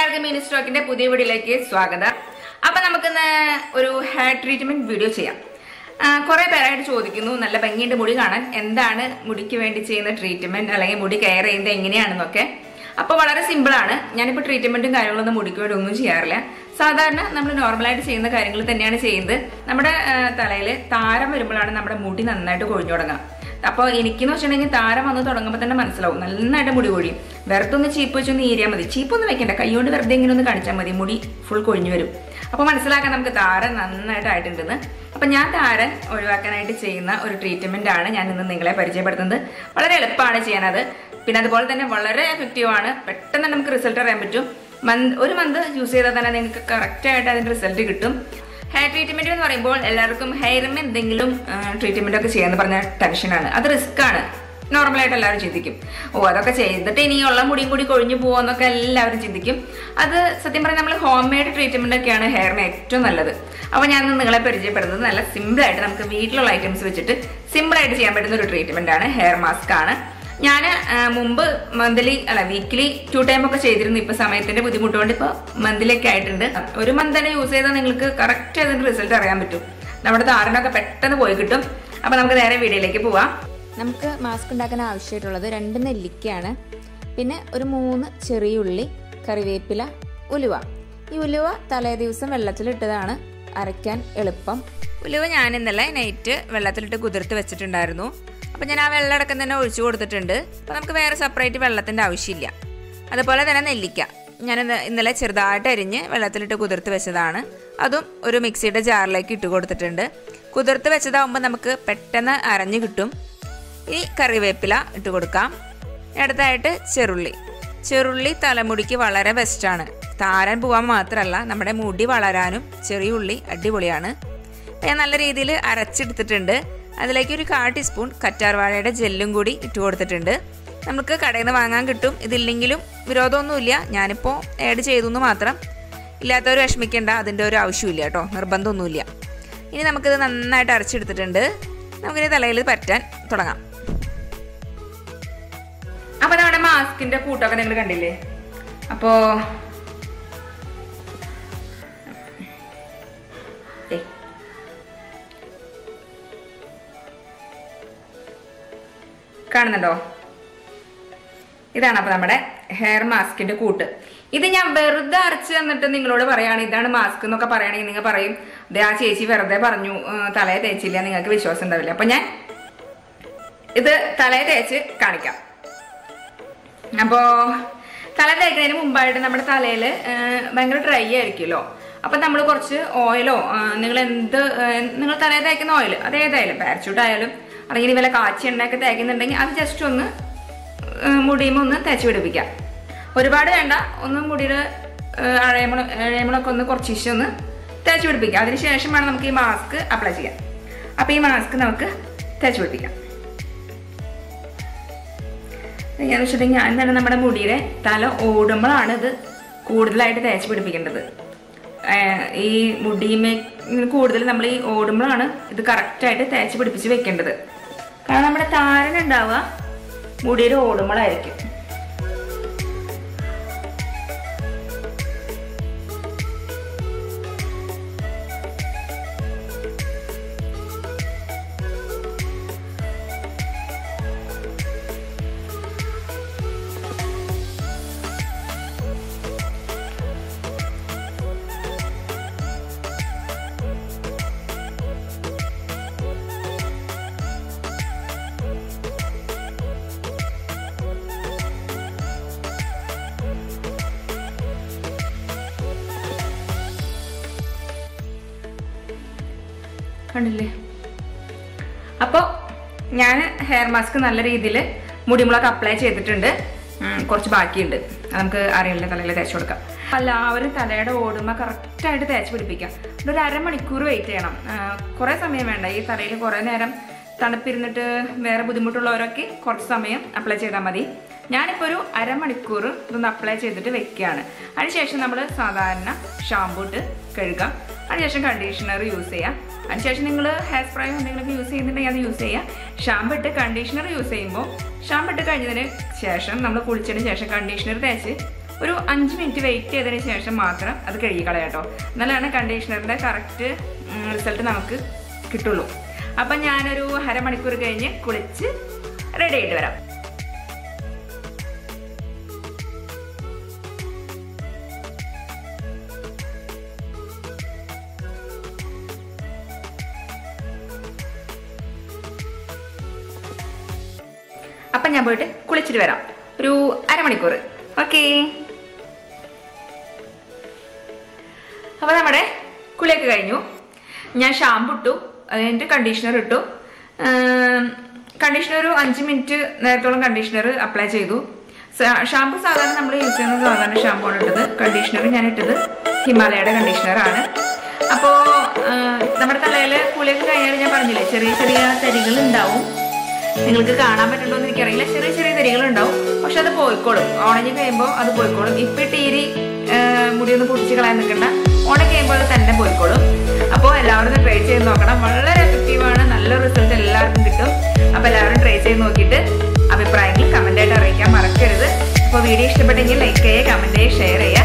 എല്ലാവർക്കും മിനി സ്റ്റോക്കിന്റെ പുതിയ വീഡിയോയിലേക്ക് സ്വാഗതം അപ്പൊ നമുക്കിന്ന് ഒരു ഹെയർ ട്രീറ്റ്മെന്റ് വീഡിയോ ചെയ്യാം കുറെ പേരായിട്ട് ചോദിക്കുന്നു നല്ല ഭംഗിയുണ്ട് മുടി കാണാൻ എന്താണ് മുടിക്ക് വേണ്ടി ചെയ്യുന്ന ട്രീറ്റ്മെന്റ് അല്ലെങ്കിൽ മുടി കെയർ ചെയ്യുന്നത് എങ്ങനെയാണെന്നൊക്കെ അപ്പോൾ വളരെ സിമ്പിൾ ആണ് ഞാനിപ്പോൾ ട്രീറ്റ്മെന്റും കാര്യങ്ങളൊന്നും മുടിക്ക് വേണ്ടി ഒന്നും ചെയ്യാറില്ല സാധാരണ നമ്മൾ നോർമലായിട്ട് ചെയ്യുന്ന കാര്യങ്ങൾ തന്നെയാണ് ചെയ്യുന്നത് നമ്മുടെ തലയിൽ താരം വരുമ്പോഴാണ് നമ്മുടെ മുടി നന്നായിട്ട് കൊഴിഞ്ഞു തുടങ്ങുക അപ്പോൾ എനിക്കെന്ന് വെച്ചിട്ടുണ്ടെങ്കിൽ താരം വന്ന് തുടങ്ങുമ്പോൾ തന്നെ മനസ്സിലാവും നന്നായിട്ട് മുടി കൊഴിയും വെറുതെ ഒന്ന് ചീപ്പ് വെച്ചൊന്ന് ഈരിയാൽ മതി ചീപ്പൊന്നും വെക്കണ്ട കൈകൊണ്ട് വെറുതെ ഇങ്ങനെ ഒന്ന് കാണിച്ചാൽ മതി മുടി ഫുൾ കൊഴിഞ്ഞു വരും അപ്പോൾ മനസ്സിലാക്കാൻ നമുക്ക് താരൻ നന്നായിട്ട് ആയിട്ടുണ്ടെന്ന് അപ്പം ഞാൻ താരൻ ഒഴിവാക്കാനായിട്ട് ചെയ്യുന്ന ഒരു ട്രീറ്റ്മെന്റ് ആണ് ഞാൻ ഇന്ന് നിങ്ങളെ പരിചയപ്പെടുത്തുന്നത് വളരെ എളുപ്പമാണ് ചെയ്യാനത് പിന്നെ അതുപോലെ തന്നെ വളരെ എഫക്റ്റീവ് ആണ് പെട്ടെന്ന് തന്നെ നമുക്ക് റിസൾട്ട് അറിയാൻ പറ്റും മന്ത് ഒരു മന്ത് യൂസ് ചെയ്താൽ തന്നെ നിങ്ങൾക്ക് കറക്റ്റായിട്ട് അതിൻ്റെ റിസൾട്ട് കിട്ടും ഹെയർ ട്രീറ്റ്മെന്റ് എന്ന് പറയുമ്പോൾ എല്ലാവർക്കും ഹെയറിന് എന്തെങ്കിലും ട്രീറ്റ്മെന്റ് ഒക്കെ ചെയ്യാന്ന് പറഞ്ഞ ടെൻഷനാണ് അത് റിസ്ക് ആണ് നോർമലായിട്ട് എല്ലാവരും ചിന്തിക്കും ഓ അതൊക്കെ ചെയ്തിട്ട് ഇനിയുള്ള മുടിയും കൂടി കൊഴിഞ്ഞു പോകുമെന്നൊക്കെ എല്ലാവരും ചിന്തിക്കും അത് സത്യം പറഞ്ഞാൽ നമ്മൾ ഹോം മെയ്ഡ് ട്രീറ്റ്മെന്റ് ഒക്കെയാണ് ഹെയറിന് ഏറ്റവും നല്ലത് അപ്പോൾ ഞാൻ ഇന്ന് നിങ്ങളെ പരിചയപ്പെടുന്നത് നല്ല സിമ്പിൾ ആയിട്ട് നമുക്ക് വീട്ടിലുള്ള ഐറ്റംസ് വെച്ചിട്ട് സിമ്പിൾ ആയിട്ട് ചെയ്യാൻ പറ്റുന്ന ഒരു ട്രീറ്റ്മെന്റ് ആണ് ഹെയർ മാസ്ക് ആണ് ഞാൻ മുമ്പ് മന്ത്ലി അല്ല വീക്ക്ലി ടു ടൈം ഒക്കെ ചെയ്തിരുന്നു ഇപ്പൊ സമയത്തിന്റെ ബുദ്ധിമുട്ട് കൊണ്ട് ഇപ്പൊ മന്ത്ലി ഒക്കെ ആയിട്ടുണ്ട് ഒരു മന്ത് തന്നെ യൂസ് ചെയ്താൽ നിങ്ങൾക്ക് കറക്റ്റ് അതിന്റെ റിസൾട്ട് അറിയാൻ പറ്റും നമ്മുടെ താരനൊക്കെ പെട്ടെന്ന് പോയി കിട്ടും അപ്പൊ നമുക്ക് നേരെ വീഡിയോയിലേക്ക് പോവാം നമുക്ക് മാസ്ക് ഉണ്ടാക്കാൻ ആവശ്യമായിട്ടുള്ളത് രണ്ട് നെല്ലിക്കയാണ് പിന്നെ ഒരു മൂന്ന് ചെറിയ ഉള്ളി കറിവേപ്പില ഉലുവ ഈ ഉലുവ തലേ ദിവസം വെള്ളത്തിലിട്ടതാണ് അരയ്ക്കാൻ എളുപ്പം ഉലുവ ഞാൻ ഇന്നലെ നൈറ്റ് വെള്ളത്തിലിട്ട് കുതിർത്ത് വെച്ചിട്ടുണ്ടായിരുന്നു അപ്പം ഞാൻ ആ വെള്ളം അടക്കം തന്നെ ഒഴിച്ചു കൊടുത്തിട്ടുണ്ട് അപ്പം നമുക്ക് വേറെ സെപ്പറേറ്റ് വെള്ളത്തിൻ്റെ ആവശ്യമില്ല അതുപോലെ തന്നെ നെല്ലിക്ക ഞാൻ ഇന്നലെ ചെറുതായിട്ട് അരിഞ്ഞ് വെള്ളത്തിലിട്ട് കുതിർത്ത് വെച്ചതാണ് അതും ഒരു മിക്സിയുടെ ജാറിലേക്ക് ഇട്ട് കൊടുത്തിട്ടുണ്ട് കുതിർത്ത് വെച്ചതാവുമ്പോൾ നമുക്ക് പെട്ടെന്ന് അരഞ്ഞ് കിട്ടും ഇനി കറിവേപ്പില ഇട്ട് കൊടുക്കാം അടുത്തായിട്ട് ചെറുള്ളി ചെറുള്ളി തലമുടിക്ക് വളരെ ബെസ്റ്റാണ് താരൻ പോകാൻ മാത്രമല്ല നമ്മുടെ മുടി വളരാനും ചെറിയ ഉള്ളി അടിപൊളിയാണ് ഞാൻ നല്ല രീതിയിൽ അരച്ചെടുത്തിട്ടുണ്ട് അതിലേക്ക് ഒരു കാ ടീസ്പൂൺ കറ്റാർവാഴയുടെ ജെല്ലും കൂടി ഇട്ട് കൊടുത്തിട്ടുണ്ട് നമുക്ക് കടയിൽ നിന്ന് വാങ്ങാൻ കിട്ടും ഇതില്ലെങ്കിലും വിരോധമൊന്നുമില്ല ഞാനിപ്പോൾ ആഡ് ചെയ്തു എന്ന് മാത്രം ഇല്ലാത്തവർ വിഷമിക്കേണ്ട അതിൻ്റെ ഒരു ആവശ്യമില്ല കേട്ടോ നിർബന്ധമൊന്നുമില്ല ഇനി നമുക്കിത് നന്നായിട്ട് അരച്ചെടുത്തിട്ടുണ്ട് നമുക്കിനി തലയിൽ പറ്റാൻ തുടങ്ങാം അപ്പോൾ നമ്മുടെ മാസ്കിൻ്റെ കൂട്ടമൊക്കെ നിങ്ങൾ കണ്ടില്ലേ അപ്പോൾ കാണുന്നുണ്ടോ ഇതാണ് അപ്പോൾ നമ്മുടെ ഹെയർ മാസ്കിന്റെ കൂട്ട് ഇത് ഞാൻ വെറുതെ അരച്ച് തന്നിട്ട് നിങ്ങളോട് പറയാണ് ഇതാണ് മാസ്ക് എന്നൊക്കെ പറയുകയാണെങ്കിൽ നിങ്ങൾ പറയും ദേ ആ ചേച്ചി വെറുതെ പറഞ്ഞു തലയെ തേച്ചില്ല നിങ്ങൾക്ക് വിശ്വാസം ഉണ്ടാവില്ല അപ്പൊ ഞാൻ ഇത് തലയെ തേച്ച് കാണിക്കാം അപ്പോ തല തേക്കുന്നതിന് മുമ്പായിട്ട് നമ്മുടെ തലയിൽ ഭയങ്കര ഡ്രൈ ആയിരിക്കുമല്ലോ അപ്പൊ നമ്മൾ കുറച്ച് ഓയിലോ നിങ്ങൾ എന്ത് നിങ്ങൾ തലയിൽ തേക്കുന്ന ഓയിൽ അതേതായാലും പാരച്യൂട്ട് ആയാലും അല്ലെങ്കിൽ വല്ല കാച്ചി എണ്ണയൊക്കെ തേക്കുന്നുണ്ടെങ്കിൽ അത് ജസ്റ്റ് ഒന്ന് മുടിയുമ്പോൾ ഒന്ന് തേച്ച് പിടിപ്പിക്കാം ഒരുപാട് വേണ്ട ഒന്ന് മുടിയുടെ അഴയമണ അഴയമണൊക്കെ ഒന്ന് കുറച്ച് ഇഷ്ടം ഒന്ന് തേച്ച് പിടിപ്പിക്കാം അതിന് ശേഷം വേണം നമുക്ക് ഈ മാസ്ക് അപ്ലൈ ചെയ്യാം അപ്പോൾ ഈ മാസ്ക് നമുക്ക് തേച്ച് പിടിപ്പിക്കാം ഞാൻ വെച്ചിട്ടുണ്ടെങ്കിൽ ഞാൻ തന്നെ നമ്മുടെ മുടിയുടെ തല ഓടുമ്പോഴാണ് ഇത് കൂടുതലായിട്ട് തേച്ച് പിടിപ്പിക്കേണ്ടത് ഈ മുടിമേ കൂടുതൽ നമ്മൾ ഈ ഓടുമ്പോഴാണ് ഇത് കറക്റ്റായിട്ട് തേച്ച് പിടിപ്പിച്ച് വെക്കേണ്ടത് കാരണം നമ്മുടെ താരൻ ഉണ്ടാവുക മുടിയിൽ ഓടുമ്പോഴായിരിക്കും കണ്ടില്ലേ അപ്പോൾ ഞാൻ ഹെയർ മാസ്ക് നല്ല രീതിയിൽ മുടിമുളൊക്കെ അപ്ലൈ ചെയ്തിട്ടുണ്ട് കുറച്ച് ബാക്കിയുണ്ട് നമുക്ക് അറിയില്ല തലയിൽ തേച്ച് കൊടുക്കാം എല്ലാവരും തലയുടെ ഓടുമ്പോൾ കറക്റ്റായിട്ട് തേച്ച് പിടിപ്പിക്കാം ഒരു അരമണിക്കൂർ വെയിറ്റ് ചെയ്യണം കുറേ സമയം വേണ്ട ഈ തലയിൽ കുറേ നേരം തണുപ്പിരുന്നിട്ട് വേറെ ബുദ്ധിമുട്ടുള്ളവരൊക്കെ കുറച്ച് സമയം അപ്ലൈ ചെയ്താൽ മതി ഞാനിപ്പോൾ ഒരു അരമണിക്കൂർ ഇതൊന്ന് അപ്ലൈ ചെയ്തിട്ട് വെക്കുകയാണ് അതിനുശേഷം നമ്മൾ സാധാരണ ഷാമ്പൂ ഇട്ട് കഴുകാം അതിനുശേഷം കണ്ടീഷണർ യൂസ് ചെയ്യാം അതിനുശേഷം നിങ്ങൾ ഹെയർ സ്പ്രേ എന്തെങ്കിലുമൊക്കെ യൂസ് ചെയ്യുന്നുണ്ടെങ്കിൽ അത് യൂസ് ചെയ്യുക ഷാമ്പു ഇട്ട് കണ്ടീഷണർ യൂസ് ചെയ്യുമ്പോൾ ഷാമ്പു ഇട്ട് കഴിഞ്ഞതിന് ശേഷം നമ്മൾ കുളിച്ചതിന് ശേഷം കണ്ടീഷണർ തേച്ച് ഒരു അഞ്ച് മിനിറ്റ് വെയിറ്റ് ചെയ്തതിന് ശേഷം മാത്രം അത് കഴുകി കളയാട്ടോ എന്നാലാണ് കണ്ടീഷണറിൻ്റെ കറക്റ്റ് റിസൾട്ട് നമുക്ക് കിട്ടുള്ളൂ അപ്പം ഞാനൊരു അരമണിക്കൂർ കഴിഞ്ഞ് കുളിച്ച് റെഡി ആയിട്ട് വരാം അപ്പം ഞാൻ പോയിട്ട് കുളിച്ചിട്ട് വരാം ഒരു അരമണിക്കൂർ ഓക്കേ അപ്പോൾ നമ്മുടെ കുളിയൊക്കെ കഴിഞ്ഞു ഞാൻ ഷാമ്പു ഇട്ടു അതിൻ്റെ കണ്ടീഷണർ ഇട്ടു കണ്ടീഷണർ ഒരു അഞ്ച് മിനിറ്റ് നേരത്തോളം കണ്ടീഷണർ അപ്ലൈ ചെയ്തു ഷാമ്പു സാധാരണ നമ്മൾ യൂസ് ചെയ്യുന്ന സാധാരണ ഷാമ്പു ആണ് ഇട്ടത് കണ്ടീഷണർ ഞാൻ ഇട്ടത് ഹിമാലയയുടെ കണ്ടീഷണറാണ് അപ്പോൾ നമ്മുടെ തലയിൽ കുളിയൊക്കെ കഴിഞ്ഞാൽ ഞാൻ പറഞ്ഞില്ലേ ചെറിയ ചെറിയ തരികൾ ഉണ്ടാവും നിങ്ങൾക്ക് കാണാൻ പറ്റുണ്ടോ എന്ന് എനിക്കറിയില്ല ചെറിയ ചെറിയ തരികൾ ഉണ്ടാവും പക്ഷെ അത് പോയിക്കോളും ഉണങ്ങി കഴിയുമ്പോൾ അത് പോയിക്കോളും ഇപ്പൊ ടീരി മുടി ഒന്ന് പൊടിച്ച് കളയാൻ നിൽക്കണ്ട ഉണങ്ങി കഴിയുമ്പോൾ അത് തന്നെ പോയിക്കോളും അപ്പോൾ എല്ലാവരും ഒന്ന് ട്രൈ ചെയ്ത് നോക്കണം വളരെ എഫക്റ്റീവാണ് നല്ല റിസൾട്ട് എല്ലാവർക്കും കിട്ടും അപ്പോൾ എല്ലാവരും ട്രൈ ചെയ്ത് നോക്കിയിട്ട് അഭിപ്രായങ്ങൾ കമൻ്റ് ആയിട്ട് അറിയിക്കാൻ മറക്കരുത് അപ്പോൾ വീഡിയോ ഇഷ്ടപ്പെട്ടെങ്കിൽ ലൈക്ക് ചെയ്യുക കമൻറ്റ് ചെയ്യുക ഷെയർ ചെയ്യുക